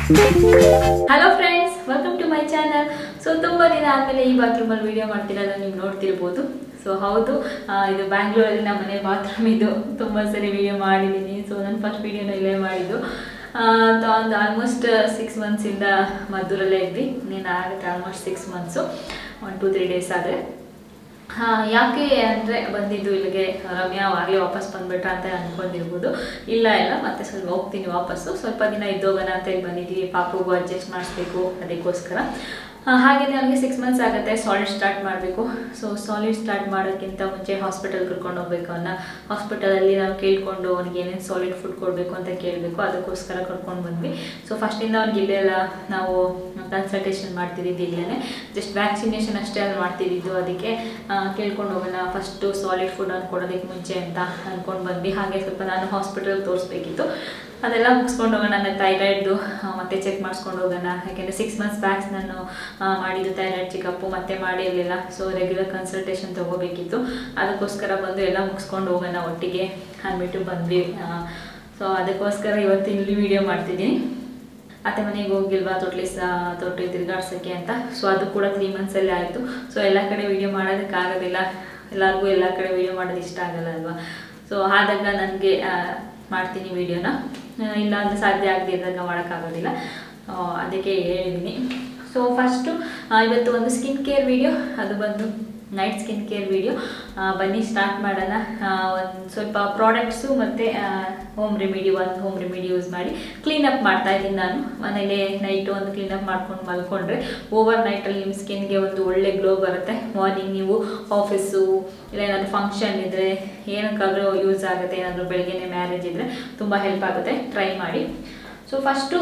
hello friends welcome to my channel so ತುಂಬ ದಿನ ಆದಮೇಲೆ ಈ ಬಾತ್ರೂಮಲ್ಲಿ ವಿಡಿಯೋ ಮಾಡ್ತಿರೋದು ನೀವು ನೋಡ್ತಿರ್ಬೋದು ಸೊ ಹೌದು ಆ, ಇದು ಬ್ಯಾಂಗ್ಳೂರಲ್ಲಿ ನಮ್ಮ ಮನೆ ಬಾತ್ರೂಮ್ ಇದು ತುಂಬ ಸರಿ ವಿಡಿಯೋ ಮಾಡಿದ್ದೀನಿ ಸೊ ನಾನು ಫಸ್ಟ್ ವಿಡಿಯೋನ ಇಲ್ಲೇ ಮಾಡಿದ್ದು ಆ, ತ- ಒಂದು ಆಲ್ಮೋಸ್ಟ್ ಸಿಕ್ಸ್ ಮಂತ್ಸಿಂದ ಮದ್ದೂರಲ್ಲೇ ಇದ್ವಿ ನೀನು ಆಗುತ್ತೆ almost six months one two three days ಆದರೆ ಹಾ, ಯಾಕೆ ಅಂದರೆ ಬಂದಿದ್ದು ಇಲ್ಲಿಗೆ ರಮ್ಯಾ ಆಗಲೇ ವಾಪಸ್ ಬಂದ್ಬಿಟ್ರ ಅಂತ ಅನ್ಕೊಂಡಿರ್ಬೋದು ಇಲ್ಲ ಇಲ್ಲ ಮತ್ತೆ ಸ್ವಲ್ಪ ಹೋಗ್ತೀನಿ ವಾಪಸ್ಸು ಸ್ವಲ್ಪ ದಿನ ಇದ್ದೋಗೋಣ ಅಂತ ಹೇಳಿ ಬಂದಿದ್ದೀವಿ ಪಾಪುಗೂ ಅಡ್ಜಸ್ಟ್ ಮಾಡಿಸ್ಬೇಕು ಅದಕ್ಕೋಸ್ಕರ ಹಾಗೆಯೇ ನನಗೆ ಸಿಕ್ಸ್ ಮಂತ್ಸ್ ಆಗುತ್ತೆ ಸಾಲಿಡ್ ಸ್ಟಾರ್ಟ್ ಮಾಡಬೇಕು ಸೊ ಸಾಲಿಡ್ ಸ್ಟಾರ್ಟ್ ಮಾಡೋಕ್ಕಿಂತ ಮುಂಚೆ ಹಾಸ್ಪಿಟಲ್ ಕರ್ಕೊಂಡು ಹೋಗ್ಬೇಕು ಅವನ್ನ ಹಾಸ್ಪಿಟಲಲ್ಲಿ ನಾವು ಕೇಳಿಕೊಂಡು ಅವ್ನಿಗೆ ಏನೇನು ಸಾಲಿಡ್ ಫುಡ್ ಕೊಡಬೇಕು ಅಂತ ಕೇಳಬೇಕು ಅದಕ್ಕೋಸ್ಕರ ಕರ್ಕೊಂಡು ಬಂದ್ವಿ ಸೊ ಫಸ್ಟಿಂದ ಅವ್ನಿಗೆ ಇಲ್ಲೆಲ್ಲ ನಾವು ಕನ್ಸಲ್ಟೇಷನ್ ಮಾಡ್ತಿದ್ದಿದ್ದು ಇಲ್ಲೇ ಜಸ್ಟ್ ವ್ಯಾಕ್ಸಿನೇಷನ್ ಅಷ್ಟೇ ಅಲ್ಲಿ ಮಾಡ್ತಿದ್ದಿದ್ದು ಅದಕ್ಕೆ ಆ, ಕೇಳ್ಕೊಂಡು ಹೋಗೋಣ ಫಸ್ಟು ಸಾಲಿಡ್ ಫುಡ್ ಅನ್ನು ಕೊಡೋದಕ್ಕೆ ಮುಂಚೆ ಅಂತ ಅಂದ್ಕೊಂಡು ಬಂದ್ವಿ ಹಾಗೆ ಸ್ವಲ್ಪ ನಾನು ಹಾಸ್ಪಿಟಲ್ ತೋರಿಸ್ಬೇಕಿತ್ತು ಅದೆಲ್ಲ ಮುಗಿಸ್ಕೊಂಡು ಹೋಗೋಣ ನನ್ನ ಥೈರಾಯ್ಡ್ದು ಮತ್ತೆ ಚೆಕ್ ಮಾಡಿಸ್ಕೊಂಡು ಹೋಗೋಣ ಯಾಕೆಂದರೆ ಸಿಕ್ಸ್ ಮಂತ್ಸ್ ಬ್ಯಾಕ್ಸ್ ನಾನು ಆ, ಮಾಡಿದ್ದು ಥೈರಾಯ್ಡ್ ಚೆಕಪ್ಪು ಮತ್ತೆ ಮಾಡಿರಲಿಲ್ಲ ಸೊ ರೆಗ್ಯುಲರ್ ಕನ್ಸಲ್ಟೇಷನ್ ತೊಗೋಬೇಕಿತ್ತು ಅದಕ್ಕೋಸ್ಕರ ಬಂದು ಎಲ್ಲ ಮುಗಿಸ್ಕೊಂಡು ಹೋಗೋಣ ಒಟ್ಟಿಗೆ ಅಂದ್ಬಿಟ್ಟು ಬಂದ್ವಿ ಸೊ ಅದಕ್ಕೋಸ್ಕರ ಇವತ್ತು ಇಲ್ಲಿ ವಿಡಿಯೋ ಮಾಡ್ತಿದ್ದೀನಿ ಅತ್ತೆ ಮನೆಗೆ ಹೋಗಿಲ್ವಾ ತೊಟ್ಲಿ ಸಹ ತೊಟ್ಟಿ ತಿರುಗಾಡ್ಸೋಕ್ಕೆ ಅಂತ ಸೊ ಅದು ಕೂಡ ತ್ರೀ ಮಂತ್ಸಲ್ಲೇ ಆಯಿತು ಸೊ ಎಲ್ಲ ಕಡೆ ವಿಡಿಯೋ ಮಾಡೋದಕ್ಕಾಗೋದಿಲ್ಲ ಎಲ್ಲರಿಗೂ ಎಲ್ಲ ಕಡೆ ವಿಡಿಯೋ ಮಾಡೋದು ಇಷ್ಟ ಆಗಲ್ಲ ಅಲ್ವಾ ಸೊ ಆದಾಗ ನನಗೆ ಮಾಡ್ತೀನಿ ವಿಡಿಯೋನ ಇಲ್ಲ ಅಂದರೆ ಸಾಧ್ಯ ಆಗದೆ ಇದ್ದಾಗ ಮಾಡೋಕ್ಕಾಗೋದಿಲ್ಲ ಆ, ಅದಕ್ಕೆ ಹೇಳಿದ್ದೀನಿ ಸೊ ಫಸ್ಟು ಇವತ್ತು ಒಂದು ಸ್ಕಿನ್ ಕೇರ್ ವಿಡಿಯೋ ಅದು ಬಂದು ನೈಟ್ ಸ್ಕಿನ್ ಕೇರ್ ವಿಡಿಯೋ ಬನ್ನಿ ಸ್ಟಾರ್ಟ್ ಮಾಡೋಣ ಒಂದು ಸ್ವಲ್ಪ ಪ್ರಾಡಕ್ಟ್ಸು ಮತ್ತು ಹೋಮ್ ರೆಮಿಡಿ ಒಂದು ಹೋಮ್ ರೆಮಿಡಿ ಯೂಸ್ ಮಾಡಿ ಕ್ಲೀನಪ್ ಮಾಡ್ತಾ ಇದ್ದೀನಿ ನಾನು ಮನೇಲಿ ನೈಟು ಒಂದು ಕ್ಲೀನಪ್ ಮಾಡ್ಕೊಂಡು ಮಲ್ಕೊಂಡ್ರೆ ಓವರ್ ನೈಟಲ್ಲಿ ನಿಮ್ಮ ಸ್ಕಿನ್ಗೆ ಒಂದು ಒಳ್ಳೆ ಗ್ಲೋ ಬರುತ್ತೆ ಮಾರ್ನಿಂಗ್ ನೀವು ಆಫೀಸು ಇಲ್ಲ ಏನಾದರೂ ಫಂಕ್ಷನ್ ಇದ್ದರೆ ಏನಕ್ಕಾದರೂ ಯೂಸ್ ಆಗುತ್ತೆ ಏನಾದರೂ ಬೆಳಗ್ಗೆನೇ ಮ್ಯಾರೇಜ್ ಇದ್ದರೆ ತುಂಬ ಹೆಲ್ಪ್ ಆಗುತ್ತೆ ಟ್ರೈ ಮಾಡಿ ಸೊ ಫಸ್ಟು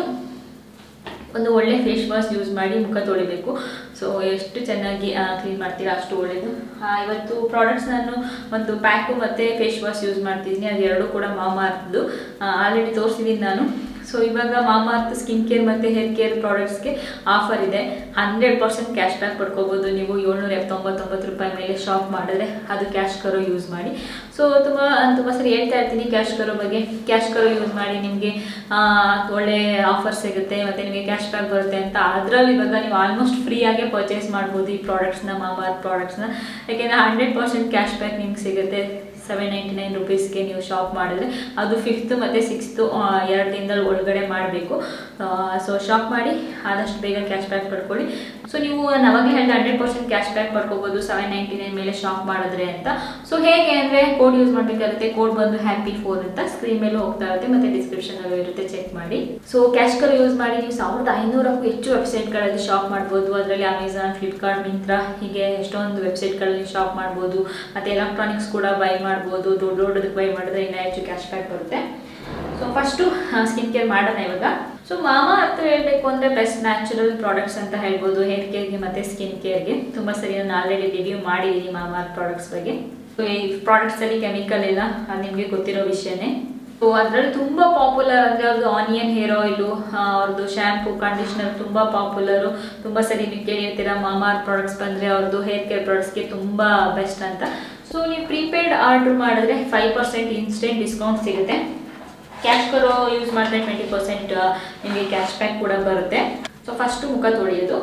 ಒಂದು ಒಳ್ಳೆ ಫೇಸ್ ವಾಶ್ ಯೂಸ್ ಮಾಡಿ ಮುಖ ತೊಳಿಬೇಕು ಸೊ ಎಷ್ಟು ಚೆನ್ನಾಗಿ ಕ್ಲೀನ್ ಮಾಡ್ತೀರಾ ಅಷ್ಟು ಒಳ್ಳೆಯದು ಇವತ್ತು ಪ್ರಾಡಕ್ಟ್ಸ್ ನಾನು ಒಂದು ಪ್ಯಾಕು ಮತ್ತು ಫೇಸ್ ವಾಶ್ ಯೂಸ್ ಮಾಡ್ತಿದ್ದೀನಿ ಅದು ಎರಡೂ ಕೂಡ ಮಾಮಾರ್ದು ಆಲ್ರೆಡಿ ತೋರಿಸಿದ್ದೀನಿ ನಾನು ಸೊ ಇವಾಗ ಮಾಮಾರ್ತ್ ಸ್ಕಿನ್ ಕೇರ್ ಮತ್ತು ಹೇರ್ ಕೇರ್ ಪ್ರಾಡಕ್ಟ್ಸ್ಗೆ ಆಫರ್ ಇದೆ ಹಂಡ್ರೆಡ್ ಪರ್ಸೆಂಟ್ ಕ್ಯಾಶ್ ಬ್ಯಾಕ್ ಪಡ್ಕೋಬೋದು ನೀವು ಏಳ್ನೂರ ಎಪ್ಪತ್ತೊಂಬತ್ತೊಂಬತ್ತು ರೂಪಾಯಿ ಮೇಲೆ ಶಾಪ್ ಮಾಡಿದ್ರೆ ಅದು ಕ್ಯಾಶ್ ಕರೋ ಯೂಸ್ ಮಾಡಿ ಸೊ ತುಂಬ ತುಂಬ ಸರಿ ಹೇಳ್ತಾ ಇರ್ತೀನಿ ಕ್ಯಾಶ್ ಕರೋ ಬಗ್ಗೆ ಕ್ಯಾಶ್ ಕರೋ ಯೂಸ್ ಮಾಡಿ ನಿಮಗೆ ಒಳ್ಳೆ ಆಫರ್ ಸಿಗುತ್ತೆ ಮತ್ತು ನಿಮಗೆ ಕ್ಯಾಶ್ ಬ್ಯಾಕ್ ಬರುತ್ತೆ ಅಂತ ಅದರಲ್ಲಿ ಇವಾಗ ನೀವು ಆಲ್ಮೋಸ್ಟ್ ಫ್ರೀಯಾಗೆ ಪರ್ಚೇಸ್ ಮಾಡ್ಬೋದು ಈ ಪ್ರಾಡಕ್ಟ್ಸ್ನ ಮಾಮಾರ್ತ್ ಪ್ರಾಡಕ್ಟ್ಸ್ನ ಯಾಕೆಂದರೆ ಹಂಡ್ರೆಡ್ ಪರ್ಸೆಂಟ್ ಕ್ಯಾಶ್ ಬ್ಯಾಕ್ ನಿಮ್ಗೆ ಸಿಗುತ್ತೆ ಸೆವೆನ್ ನೈಂಟಿ ನೈನ್ ರುಪೀಸ್ಗೆ ನೀವು ಶಾಪ್ ಮಾಡಿದ್ರೆ ಅದು ಫಿಫ್ತು ಮತ್ತು ಸಿಕ್ಸ್ತು ಎರಡು ದಿನದಲ್ಲಿ ಒಳಗಡೆ ಮಾಡಬೇಕು ಸೊ ಶಾಪ್ ಮಾಡಿ ಆದಷ್ಟು ಬೇಗ ಕ್ಯಾಶ್ ಬ್ಯಾಕ್ ಪಡ್ಕೊಳ್ಳಿ ಸೊ ನೀವು ನಾನು ಅವಾಗಲೇ ಹೇಳಿದೆ ಹಂಡ್ರೆಡ್ ಪರ್ಸೆಂಟ್ ಕ್ಯಾಶ್ ಬ್ಯಾಕ್ ಪಡ್ಕೋಬೋದು ಸೆವೆನ್ ನೈಂಟಿ ನೈನ್ ಮೇಲೆ ಶಾಪ್ ಮಾಡಿದ್ರೆ ಅಂತ ಸೊ ಹೇಗೆ ಅಂದರೆ ಕೋಡ್ ಯೂಸ್ ಮಾಡಬೇಕಾಗುತ್ತೆ ಕೋಡ್ ಬಂದು ಹ್ಯಾಪಿ ಫೋರ್ ಅಂತ ಸ್ಕ್ರೀನ್ ಮೇಲೂ ಹೋಗ್ತಾ ಇರುತ್ತೆ ಮತ್ತು ಡಿಸ್ಕ್ರಿಪ್ಷನಲ್ಲೂ ಇರುತ್ತೆ ಚೆಕ್ ಮಾಡಿ ಸೊ ಕ್ಯಾಶ್ ಕರ್ ಯೂಸ್ ಮಾಡಿ ನೀವು ಸಾವಿರದ ಐನೂರಕ್ಕೂ ಹೆಚ್ಚು ವೆಬ್ಸೈಟ್ಗಳಲ್ಲಿ ಶಾಪ್ ಮಾಡ್ಬೋದು ಅದರಲ್ಲಿ ಅಮೆಝಾನ್ ಫ್ಲಿಪ್ಕಾರ್ಟ್ ಮಿಂತ್ರಾ ಹೀಗೆ ಎಷ್ಟೊಂದು ವೆಬ್ಸೈಟ್ಗಳಲ್ಲಿ ಶಾಪ್ ಮಾಡ್ಬೋದು ಮತ್ತು ಎಲೆಕ್ಟ್ರಾನಿಕ್ಸ್ ಕೂಡ ಬೈ ಮಾಡ್ಬೋದು ದೊಡ್ಡ ದೊಡ್ಡದಕ್ಕೆ ಬೈ ಮಾಡಿದ್ರೆ ಇನ್ನೂ ಹೆಚ್ಚು ಕ್ಯಾಶ್ ಬ್ಯಾಕ್ ಬರುತ್ತೆ ಸೊ ಫಸ್ಟು ಸ್ಕಿನ್ ಕೇರ್ ಮಾಡೋಣ ಇವಾಗ ಸೊ ಮಾಮಾ ಅರ್ಥ ಹೇಳಬೇಕು ಅಂದರೆ ಬೆಸ್ಟ್ ನ್ಯಾಚುರಲ್ ಪ್ರಾಡಕ್ಟ್ಸ್ ಅಂತ ಹೇಳ್ಬೋದು ಹೇರ್ ಕೇರ್ಗೆ ಮತ್ತು ಸ್ಕಿನ್ ಕೇರ್ಗೆ ತುಂಬ ಸರಿ ನಾನು ಆಲ್ರೆಡಿ ರಿವ್ಯೂ ಮಾಡಿದ್ದೀನಿ ಮಾಮಾ ಪ್ರಾಡಕ್ಟ್ಸ್ ಬಗ್ಗೆ ಸೊ ಈ ಪ್ರಾಡಕ್ಟ್ಸಲ್ಲಿ ಕೆಮಿಕಲ್ ಇಲ್ಲ ಅದು ನಿಮಗೆ ಗೊತ್ತಿರೋ ವಿಷಯನೇ ಸೊ ಅದರಲ್ಲಿ ತುಂಬ ಪಾಪ್ಯುಲರ್ ಅಂದರೆ ಅವ್ರದ್ದು ಆನಿಯನ್ ಹೇರ್ ಆಯಿಲು ಅವ್ರದ್ದು ಶ್ಯಾಂಪು ಕಂಡೀಷ್ನರ್ ತುಂಬ ಪಾಪ್ಯುಲರು ತುಂಬ ಸರಿ ನೀವು ಕೇಳಿರ್ತೀರ ಮಾಮಾರ್ ಪ್ರಾಡಕ್ಟ್ಸ್ ಬಂದರೆ ಅವ್ರದ್ದು ಹೇರ್ ಕೇರ್ ಪ್ರಾಡಕ್ಟ್ಸ್ಗೆ ತುಂಬ ಬೆಸ್ಟ್ ಅಂತ ಸೊ ನೀವು ಪ್ರೀಪೇಯ್ಡ್ ಆರ್ಡ್ರ್ ಮಾಡಿದ್ರೆ ಫೈವ್ ಪರ್ಸೆಂಟ್ ಇನ್ಸ್ಟೆಂಟ್ ಡಿಸ್ಕೌಂಟ್ ಸಿಗುತ್ತೆ ಕ್ಯಾಶ್ ಕರೋ ಯೂಸ್ ಮಾಡಿದ್ರೆ ಟ್ವೆಂಟಿ ಪರ್ಸೆಂಟ್ ನಿಮಗೆ ಕ್ಯಾಶ್ ಬ್ಯಾಕ್ ಕೂಡ ಬರುತ್ತೆ ಸೊ ಫಸ್ಟು ಮುಖ ತೊಳೆಯೋದು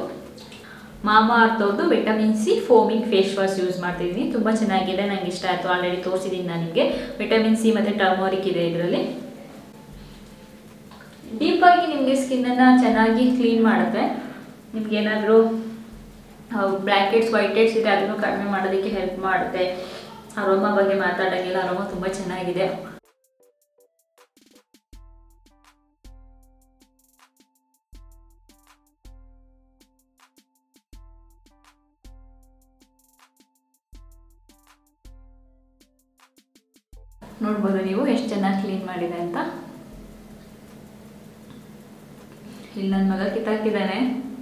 ಮಾಮಾ ಅರ್ಥವ್ರದ್ದು vitamin C foaming face wash use ಮಾಡ್ತಿದ್ದೀನಿ ತುಂಬ ಚೆನ್ನಾಗಿದೆ ನಂಗೆ ಇಷ್ಟ ಆಯಿತು ಆಲ್ರೆಡಿ ತೋರಿಸಿದ್ದೀನಿ ನಾನು ನಿಮಗೆ ವಿಟಮಿನ್ ಸಿ ಮತ್ತು ಟರ್ಮೋರಿಕ್ ಇದೆ ಇದರಲ್ಲಿ ಡೀಪಾಗಿ ನಿಮಗೆ ಸ್ಕಿನ್ನನ್ನು ಚೆನ್ನಾಗಿ ಕ್ಲೀನ್ ಮಾಡುತ್ತೆ ನಿಮ್ಗೆ ಏನಾದರೂ ಬ್ಲ್ಯಾಕ್ ಹೆಡ್ಸ್ ವೈಟ್ ಹೆಡ್ಸ್ ಇದೆ ಅದನ್ನು ಕಡಿಮೆ ಮಾಡೋದಕ್ಕೆ ಹೆಲ್ಪ್ ಮಾಡುತ್ತೆ ಅರೋಮಾ ಬಗ್ಗೆ ಮಾತಾಡೋಂಗಿಲ್ಲ ಅರೋಮಾ ತುಂಬ ಚೆನ್ನಾಗಿದೆ ನೋಡ್ಬೋದು ನೀವು ಎಷ್ಟು ಚೆನ್ನಾಗಿ ಕ್ಲೀನ್ ಮಾಡಿದೆ ಅಂತ ಇಲ್ಲಿ ನನ್ನ ಮಗ ಕಿತ್ತಾಕಿದ್ದಾನೆ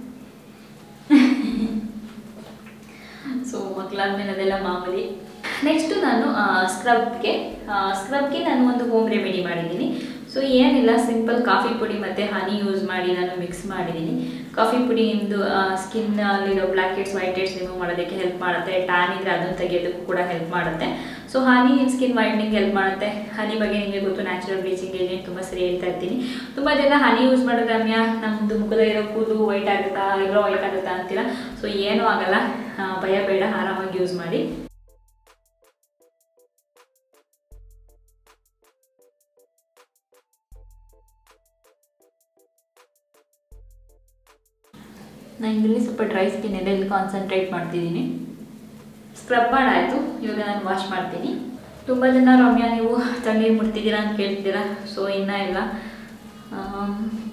ಸೊ ಮಕ್ಕಳಾದ್ಮೇಲೆ ಅದೆಲ್ಲ ಮಾಮೂಲಿ ನೆಕ್ಸ್ಟು ನಾನು ಸ್ಕ್ರಬ್ಗೆ ಸ್ಕ್ರಬ್ಗೆ ನಾನು ಒಂದು ಹೋಮ್ ರೆಮಿಡಿ ಮಾಡಿದ್ದೀನಿ ಸೊ ಏನಿಲ್ಲ ಸಿಂಪಲ್ ಕಾಫಿ ಪುಡಿ ಮತ್ತು ಹನಿ ಯೂಸ್ ಮಾಡಿ ನಾನು ಮಿಕ್ಸ್ ಮಾಡಿದ್ದೀನಿ ಕಾಫಿ ಪುಡಿ ನಿಮ್ಮದು ಸ್ಕಿನ್ನಲ್ಲಿರೋ black heads white heads remove ಮಾಡೋದಕ್ಕೆ ಹೆಲ್ಪ್ ಮಾಡುತ್ತೆ ಟ್ಯಾನ್ ಇದ್ದರೆ ಅದನ್ನು ತೆಗೆಯೋದಕ್ಕೂ ಕೂಡ ಹೆಲ್ಪ್ ಮಾಡುತ್ತೆ ಸೊ ಹನಿ ನಿಮ್ಮ ಸ್ಕಿನ್ ವೈಟ್ನಿಂಗ್ ಹೆಲ್ಪ್ ಮಾಡುತ್ತೆ ಹನಿ ಬಗ್ಗೆ ನಿಮಗೆ ಗೊತ್ತು ನ್ಯಾಚುರಲ್ ಬ್ಲೀಚಿಂಗ್ ಏಜೆಂಟ್ ತುಂಬ ಸರಿ ಹೇಳ್ತಾ ಇರ್ತೀನಿ ತುಂಬ ಜನ ಹನಿ ಯೂಸ್ ಮಾಡೋದು ರಮ್ಯಾ ನಮ್ಮದು ಮುಖದಲ್ಲಿರೋ ಕೂದಲು ವೈಟ್ ಆಗುತ್ತಾ ಇರೋ ವೈಟ್ ಆಗುತ್ತಾ ಅಂತೀರಾ ಸೊ ಏನೂ ಆಗಲ್ಲ ಆ, ಭಯ ಬೇಡ ಆರಾಮಾಗಿ ಯೂಸ್ ಮಾಡಿ ನಾನು ಇದರಲ್ಲಿ ಸ್ವಲ್ಪ ಡ್ರೈ ಸ್ಕಿನ್ ಇದೆ ಇಲ್ಲಿ ಕಾನ್ಸಂಟ್ರೇಟ್ ಮಾಡ್ತಿದ್ದೀನಿ ಸ್ಕ್ರಬ್ ಮಾಡಾಯಿತು ಇವಾಗ ನಾನು ವಾಶ್ ಮಾಡ್ತೀನಿ ತುಂಬ ಜನ ರಮ್ಯಾ ನೀವು ತಣ್ಣೀರು ಮುಡ್ತಿದ್ದೀರಾ ಅಂತ ಕೇಳ್ತೀರಾ ಸೊ ಇನ್ನೂ ಇಲ್ಲ ಆಮ್,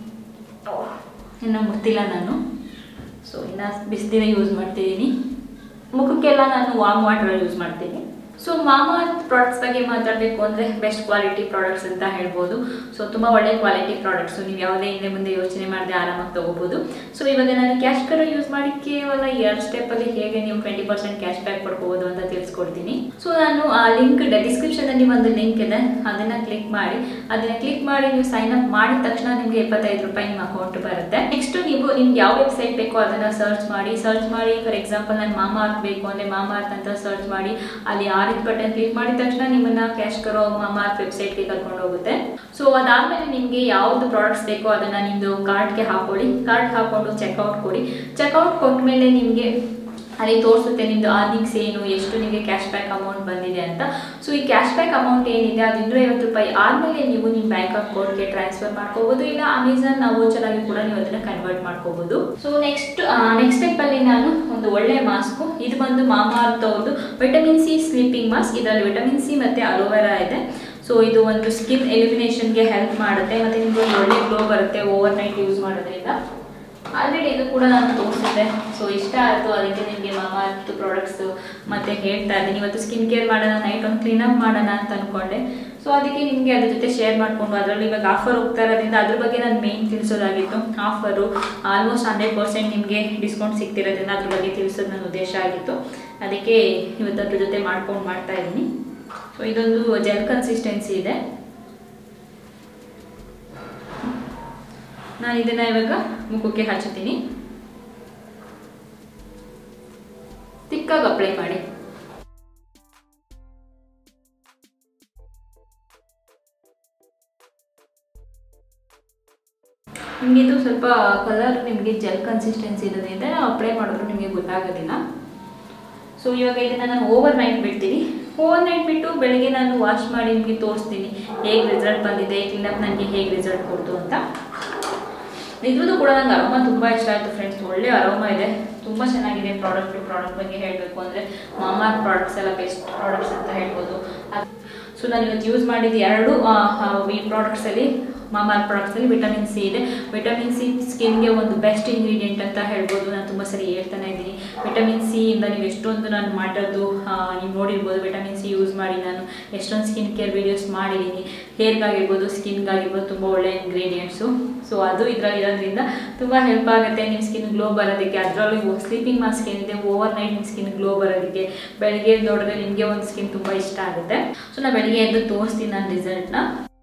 ಓ, ಇನ್ನೂ ಮುಡ್ತಿಲ್ಲ ನಾನು ಸೊ ಇನ್ನು ಬಿಸಿದಿನ ಯೂಸ್ ಮಾಡ್ತಿದ್ದೀನಿ ಮುಖಕ್ಕೆಲ್ಲ ನಾನು ವಾರ್ಮ್ ವಾಟರ್ ಯೂಸ್ ಮಾಡ್ತೀನಿ ಸೊ ಮಾಮಾ ಪ್ರಾಡಕ್ಟ್ಸ್ ಬಗ್ಗೆ ಮಾತಾಡಬೇಕು ಅಂದರೆ ಬೆಸ್ಟ್ ಕ್ವಾಲಿಟಿ ಪ್ರಾಡಕ್ಟ್ಸ್ ಅಂತ ಹೇಳ್ಬೋದು ಸೊ ತುಂಬ ಒಳ್ಳೆ ಕ್ವಾಲಿಟಿ ಪ್ರಾಡಕ್ಟ್ಸು ನೀವು ಯಾವುದೇ ಹಿಂದೆ ಮುಂದೆ ಯೋಚನೆ ಮಾಡದೆ ಆರಾಮಾಗಿ ತೊಗೋಬೋದು ಸೊ ಇವಾಗ ನಾನು ಕ್ಯಾಶ್ ಕರ ಯೂಸ್ ಮಾಡಿ ಕೇವಲ ಎರಡು ಸ್ಟೆಪ್ಪಲ್ಲಿ ಹೇಗೆ ನೀವು ಟ್ವೆಂಟಿ ಪರ್ಸೆಂಟ್ ಕ್ಯಾಶ್ ಬ್ಯಾಕ್ ಪಡ್ಕೋಬೋದು ಅಂತ ತಿಳಿಸ್ಕೊಡ್ತೀನಿ ಸೊ ನಾನು ಆ ಲಿಂಕ್ ಡಿಸ್ಕ್ರಿಪ್ಷನಲ್ಲಿ ಒಂದು ಲಿಂಕ್ ಇದೆ ಅದನ್ನು ಕ್ಲಿಕ್ ಮಾಡಿ ಅದನ್ನು ಕ್ಲಿಕ್ ಮಾಡಿ ನೀವು ಸೈನ್ ಅಪ್ ಮಾಡಿದ ತಕ್ಷಣ ನಿಮಗೆ ಎಪ್ಪತ್ತೈದು ರೂಪಾಯಿ ನಿಮ್ಮ ಅಕೌಂಟ್ ಬರುತ್ತೆ ನೆಕ್ಸ್ಟ್ ನೀವು ನಿಮ್ಗೆ ಯಾವ ವೆಬ್ಸೈಟ್ ಬೇಕೋ ಅದನ್ನು ಸರ್ಚ್ ಮಾಡಿ ಸರ್ಚ್ ಮಾಡಿ ಫಾರ್ ಎಕ್ಸಾಂಪಲ್ ನಾನು ಮಾಮಾ ಅರ್ತ್ ಬೇಕು ಅಂದರೆ ಮಾಮಾ ಅರ್ತ್ ಅಂತ ಸರ್ಚ್ ಮಾಡಿ ಅಲ್ಲಿ ಆರಿದ್ ಬಟನ್ ಕ್ಲಿಕ್ ಮಾಡಿದ ತಕ್ಷಣ ನಿಮ್ಮನ್ನ ಕ್ಯಾಶ್ ಕರೋ ಮಾಮಾ ಅರ್ತ್ ವೆಬ್ಸೈಟ್ಗೆ ಕರ್ಕೊಂಡು ಹೋಗುತ್ತೆ ಸೊ ಅದಾದಮೇಲೆ ನಿಮಗೆ ಯಾವ್ದು ಪ್ರಾಡಕ್ಟ್ಸ್ ಬೇಕೋ ಅದನ್ನು ನಿಮ್ಮದು ಕಾರ್ಡ್ಗೆ ಹಾಕೊಳ್ಳಿ ಕಾರ್ಡ್ ಹಾಕೊಂಡು ಚೆಕ್ಔಟ್ ಕೊಡಿ ಚೆಕ್ಔಟ್ ಕೊಟ್ಮೇಲೆ ನಿಮಗೆ ಅಲ್ಲಿ ತೋರಿಸುತ್ತೆ ನಿಮ್ಮದು ಅರ್ನಿಂಗ್ಸ್ ಏನು ಎಷ್ಟು ನಿಮಗೆ ಕ್ಯಾಶ್ ಬ್ಯಾಕ್ ಅಮೌಂಟ್ ಬಂದಿದೆ ಅಂತ ಸೊ ಈ ಕ್ಯಾಶ್ ಬ್ಯಾಕ್ ಅಮೌಂಟ್ ಏನಿದೆ ಅದು ಇನ್ನೂರೈವತ್ತು ರೂಪಾಯಿ ಆದಮೇಲೆ ನೀವು ನಿಮ್ಮ ಬ್ಯಾಂಕ್ ಅಕೌಂಟ್ಗೆ ಟ್ರಾನ್ಸ್ಫರ್ ಮಾಡ್ಕೋಬೋದು ಇಲ್ಲ ಅಮೆಝಾನ್ ವೋಚರ್ ಆಗಿ ಕೂಡ ನೀವು ಅದನ್ನು ಕನ್ವರ್ಟ್ ಮಾಡ್ಕೋಬೋದು ಸೊ ನೆಕ್ಸ್ಟ್ ನೆಕ್ಸ್ಟ್ ಸ್ಟೆಪ್ಪಲ್ಲಿ ನಾನು ಒಂದು ಒಳ್ಳೆ ಮಾಸ್ಕು ಇದು ಬಂದು ಮಾಮಾ ಅರ್ತ್ ಅವ್ರದ್ದು ವಿಟಮಿನ್ ಸಿ ಸ್ಲೀಪಿಂಗ್ ಮಾಸ್ಕ್ ಇದರಲ್ಲಿ ವಿಟಮಿನ್ ಸಿ ಮತ್ತು ಅಲೋವೆರಾ ಇದೆ ಸೊ ಇದು ಒಂದು ಸ್ಕಿನ್ ಎಲಿಮಿನೇಷನ್ಗೆ ಹೆಲ್ಪ್ ಮಾಡುತ್ತೆ ಮತ್ತು ನಿಮ್ಗೆ ಒಂದು ಒಳ್ಳೆ ಗ್ಲೋ ಬರುತ್ತೆ ಓವರ್ ನೈಟ್ ಯೂಸ್ ಮಾಡೋದ್ರಿಂದ ಆಲ್ರೆಡಿ ಇದು ಕೂಡ ನಾನು ತೋರಿಸಿದ್ದೆ ಸೊ ಇಷ್ಟ ಆಯಿತು ಅದಕ್ಕೆ ನಿಮಗೆ ಮಾಮಾ ಅರ್ತ್ ಪ್ರಾಡಕ್ಟ್ಸ್ ಮತ್ತೆ ಹೇಳ್ತಾ ಇದ್ದೀನಿ ಇವತ್ತು ಸ್ಕಿನ್ ಕೇರ್ ಮಾಡೋಣ ನೈಟ್ ಒಂದು ಕ್ಲೀನಪ್ ಮಾಡೋಣ ಅಂತ ಅಂದ್ಕೊಂಡೆ ಸೊ ಅದಕ್ಕೆ ನಿಮಗೆ ಅದ್ರ ಜೊತೆ ಶೇರ್ ಮಾಡಿಕೊಂಡು ಅದರಲ್ಲಿ ಇವಾಗ ಆಫರ್ ಹೋಗ್ತಾ ಇರೋದ್ರಿಂದ ಅದ್ರ ಬಗ್ಗೆ ನಾನು ಮೇನ್ ತಿಳಿಸೋದಾಗಿತ್ತು ಆಫರು ಆಲ್ಮೋಸ್ಟ್ ಹಂಡ್ರೆಡ್ ಪರ್ಸೆಂಟ್ ನಿಮಗೆ ಡಿಸ್ಕೌಂಟ್ ಸಿಗ್ತಿರೋದ್ರಿಂದ ಅದ್ರ ಬಗ್ಗೆ ತಿಳಿಸೋದು ನನ್ನ ಉದ್ದೇಶ ಆಗಿತ್ತು ಅದಕ್ಕೆ ಇವತ್ತು ಅದ್ರ ಜೊತೆ ಮಾಡ್ಕೊಂಡು ಮಾಡ್ತಾ ಇದ್ದೀನಿ ಸೊ ಇದೊಂದು ಜೆಲ್ ಕನ್ಸಿಸ್ಟೆನ್ಸಿ ಇದೆ ನಾನು ಇದನ್ನ ಇವಾಗ ಮುಖಕ್ಕೆ ಹಚ್ಚುತ್ತೀನಿ ತಿಕ್ಕಾಗಿ ಅಪ್ಲೈ ಮಾಡಿ ನಿಮಗೆ ಇದು ಸ್ವಲ್ಪ ಕಲರ್ ನಿಮಗೆ ಜೆಲ್ ಕನ್ಸಿಸ್ಟೆನ್ಸಿ ಇರೋದ್ರಿಂದ ನಾವು ಅಪ್ಲೈ ಮಾಡಿದ್ರು ನಿಮಗೆ ಗೊತ್ತಾಗೋದಿಲ್ಲ ಸೊ ಇವಾಗ ಇದನ್ನು ನಾನು ಓವರ್ ನೈಟ್ ಬಿಡ್ತೀನಿ ಓವರ್ ನೈಟ್ ಬಿಟ್ಟು ಬೆಳಗ್ಗೆ ನಾನು ವಾಶ್ ಮಾಡಿ ನಿಮಗೆ ತೋರಿಸ್ತೀನಿ ಹೇಗೆ ರಿಸಲ್ಟ್ ಬಂದಿದೆ ಕ್ಲೀನಪ್ ನನಗೆ ಹೇಗೆ ರಿಸಲ್ಟ್ ಕೊಡ್ತು ಅಂತ ಇದ್ರದ್ದು ಕೂಡ ನಂಗೆ ಅರೋಮಾ ತುಂಬ ಇಷ್ಟ ಆಯಿತು ಫ್ರೆಂಡ್ಸ್ ಒಳ್ಳೆ ಅರೋಮಾ ಇದೆ ತುಂಬ ಚೆನ್ನಾಗಿದೆ ಪ್ರಾಡಕ್ಟ್ ಪ್ರಾಡಕ್ಟ್ ಬಗ್ಗೆ ಹೇಳಬೇಕು ಅಂದರೆ ಮಾಮಾ ಪ್ರಾಡಕ್ಟ್ಸ್ ಎಲ್ಲ ಬೆಸ್ಟ್ ಪ್ರಾಡಕ್ಟ್ಸ್ ಅಂತ ಹೇಳ್ಬೋದು ಸೊ ನಾನು ಇವತ್ತು ಯೂಸ್ ಮಾಡಿದ ಎರಡು ಆ, ಆ, ಈ ಪ್ರಾಡಕ್ಟ್ಸಲ್ಲಿ ಮಾಮಾ ಪ್ರಾಡಕ್ಟ್ಸಲ್ಲಿ ವಿಟಮಿನ್ ಸಿ ಇದೆ ವಿಟಮಿನ್ ಸಿ ಸ್ಕಿನ್ಗೆ ಒಂದು ಬೆಸ್ಟ್ ಇಂಗ್ರೀಡಿಯೆಂಟ್ ಅಂತ ಹೇಳ್ಬೋದು ನಾನು ತುಂಬ ಸರಿ ಹೇಳ್ತಾನೆ ಇದ್ದೀನಿ ವಿಟಮಿನ್ ಸಿ ಇಂದ ನೀವು ಎಷ್ಟೊಂದು ನಾನು ಮಾಡೋದು ನೀವು ನೋಡಿರ್ಬೋದು ವಿಟಮಿನ್ ಸಿ ಯೂಸ್ ಮಾಡಿ ನಾನು ಎಷ್ಟೊಂದು ಸ್ಕಿನ್ ಕೇರ್ ವೀಡಿಯೋಸ್ ಮಾಡಿದ್ದೀನಿ ಹೇರ್ಗಾಗಿರ್ಬೋದು ಸ್ಕಿನ್ಗಾಗಿರ್ಬೋದು ತುಂಬ ಒಳ್ಳೆ ಇಂಗ್ರೀಡಿಯೆಂಟ್ಸು ಸೊ ಅದು ಇದರಲ್ಲಿ ಇರೋದ್ರಿಂದ ತುಂಬ ಹೆಲ್ಪ್ ಆಗುತ್ತೆ ನಿಮ್ಮ ಸ್ಕಿನ್ ಗ್ಲೋ ಬರೋದಕ್ಕೆ ಅದರಲ್ಲೂ ಸ್ಲೀಪಿಂಗ್ ಮಾಸ್ಕ್ ಏನಿದೆ ಓವರ್ ನೈಟ್ ನಿಮ್ಮ ಸ್ಕಿನ್ ಗ್ಲೋ ಬರೋದಕ್ಕೆ ಬೆಳಗ್ಗೆ ಎದ್ದು ನೋಡಿದ್ರೆ ನಿಮಗೆ ಒಂದು ಸ್ಕಿನ್ ತುಂಬ ಇಷ್ಟ ಆಗುತ್ತೆ ಸೊ ನಾನು ಬೆಳಗ್ಗೆ ಎದ್ದು ತೋರಿಸ್ತೀನಿ ನಾನು ರಿಸಲ್ಟ್ನ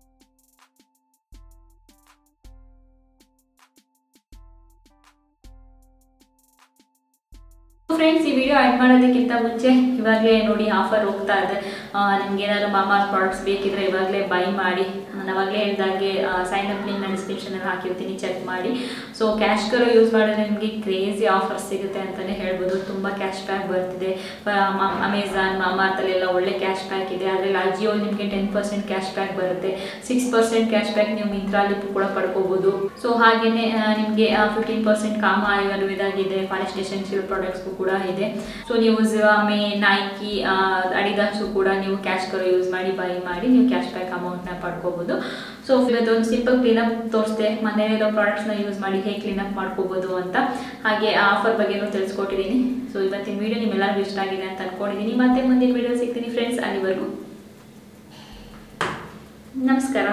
ಫ್ರೆಂಡ್ಸ್ ಈ ವಿಡಿಯೋ ಆ್ಯಡ್ ಮಾಡೋದಕ್ಕಿಂತ ಮುಂಚೆ ಇವಾಗಲೇ ನೋಡಿ ಆಫರ್ ಹೋಗ್ತಾ ಇದೆ ನಿಮ್ಗೆ ಏನಾದ್ರು ಮಾಮಾ ಪ್ರಾಡಕ್ಟ್ಸ್ ಬೇಕಿದ್ರೆ ಇವಾಗಲೇ ಬೈ ಮಾಡಿ ನಾನು ಅವಾಗಲೇ ಹೇಳ್ದಾಗೆ ಸೈನ್ ಅಪ್ ಲಿಂಕ್ ನಾನು ಡಿಸ್ಕ್ರಿಪ್ಷನಲ್ಲಿ ಹಾಕಿರ್ತೀನಿ ಚೆಕ್ ಮಾಡಿ ಸೊ ಕ್ಯಾಶ್ ಕರೋ ಯೂಸ್ ಮಾಡಿದ್ರೆ ನಿಮಗೆ ಕ್ರೇಜಿ ಆಫರ್ ಸಿಗುತ್ತೆ ಅಂತಲೇ ಹೇಳ್ಬೋದು ತುಂಬ ಕ್ಯಾಶ್ ಬ್ಯಾಕ್ ಬರ್ತಿದೆ ಅಮೆಝಾನ್ ಮಾಮಾರ್ತಲ್ಲೆಲ್ಲ ಒಳ್ಳೆ ಕ್ಯಾಶ್ ಬ್ಯಾಕ್ ಇದೆ ಅದರಲ್ಲಿ ಅಜಿಯೋ ನಿಮಗೆ ಟೆನ್ ಪರ್ಸೆಂಟ್ ಕ್ಯಾಶ್ ಬ್ಯಾಕ್ ಬರುತ್ತೆ ಸಿಕ್ಸ್ ಪರ್ಸೆಂಟ್ ಕ್ಯಾಶ್ ಬ್ಯಾಕ್ ನೀವು ಮಿಂತ್ರಾಲಿ ಕೂಡ ಪಡ್ಕೋಬೋದು ಸೊ ಹಾಗೆಯೇ ನಿಮಗೆ ಫಿಫ್ಟೀನ್ ಪರ್ಸೆಂಟ್ ಕಾಮ ಆಯುರ್ವೇದಾಗಿದೆ ಫಾರೆಸ್ಟ್ ಎಸೆನ್ಷಿಯಲ್ ಪ್ರಾಡಕ್ಟ್ಸ್ಗೂ ಕೂಡ ಇದೆ ಸೊ ನೀವು ಝಾಮೆ ನೈಕಿ ಅಡಿದಾಸು ಕೂಡ ನೀವು ಕ್ಯಾಶ್ ಕರೋ ಯೂಸ್ ಮಾಡಿ ಬೈ ಮಾಡಿ ನೀವು ಕ್ಯಾಶ್ ಬ್ಯಾಕ್ ಅಮೌಂಟ್ನ ಪಡ್ಕೋಬೋದು ಸೊ ಇವತ್ತೊಂದು ಸಿಂಪಲ್ ಕ್ಲೀನಪ್ ತೋರಿಸ್ದೆ ಮನೆಯಲ್ಲಿರೋ ಪ್ರಾಡಕ್ಟ್ಸ್ನ ಯೂಸ್ ಮಾಡಿ ಹೇಗೆ ಕ್ಲೀನಪ್ ಮಾಡ್ಕೋಬೋದು ಅಂತ ಹಾಗೆ ಆಫರ್ ಬಗ್ಗೆನೂ ತಿಳಿಸ್ಕೊಟ್ಟಿದ್ದೀನಿ ಸೊ ಇವತ್ತಿನ ವಿಡಿಯೋ ನಿಮ್ಮೆಲ್ಲರಿಗೂ ಇಷ್ಟ ಆಗಿದೆ ಅಂತ ಅನ್ಕೊಂಡಿದ್ದೀನಿ ಮತ್ತೆ ಮುಂದಿನ ವಿಡಿಯೋ ಸಿಗ್ತೀನಿ ಫ್ರೆಂಡ್ಸ್ ಅಲ್ಲಿವರೆಗೂ ನಮಸ್ಕಾರ